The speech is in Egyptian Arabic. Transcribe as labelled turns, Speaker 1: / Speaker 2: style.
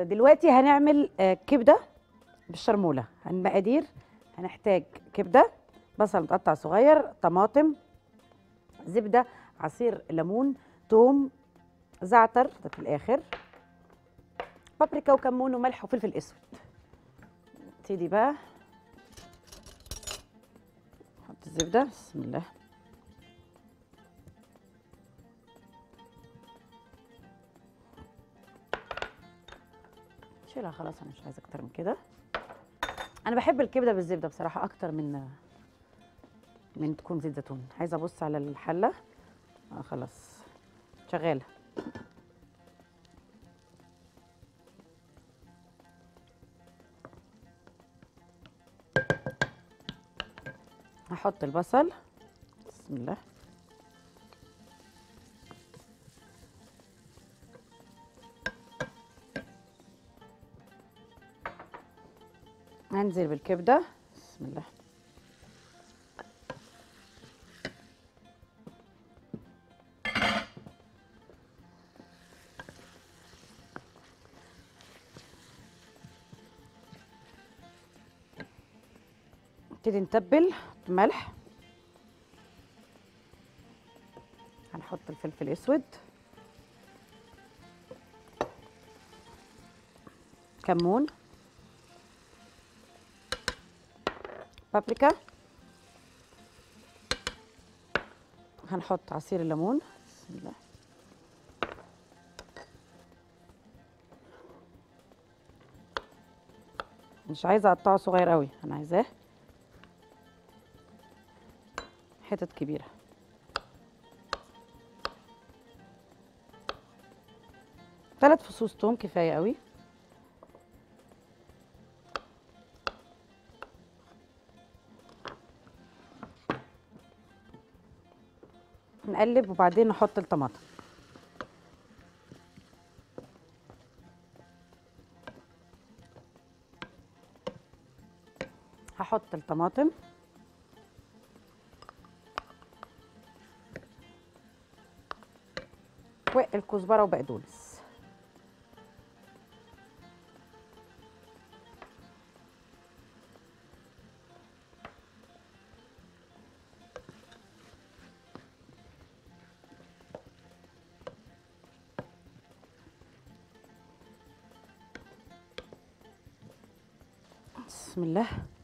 Speaker 1: دلوقتي هنعمل آه، كبده بالشرموله المقادير هنحتاج كبده بصل متقطع صغير طماطم زبده عصير ليمون توم زعتر ده في الاخر بابريكا وكمون وملح وفلفل اسود نبتدي بقى نحط الزبده بسم الله شيلها خلاص انا مش عايزه اكتر من كده انا بحب الكبده بالزبده بصراحه اكتر من من تكون زيت زيتون عايزه ابص على الحله اه خلاص شغاله هحط البصل بسم الله هنزل بالكبده بسم الله نبتدي نتبل بملح هنحط الفلفل الاسود كمون بابريكا هنحط عصير الليمون بسم الله مش عايزه اقطعه صغير قوي انا عايزاه حتت كبيره ثلاث فصوص توم كفايه قوي نقلب وبعدين نحط الطماطم هحط الطماطم والكزبره وبقدونس بسم الله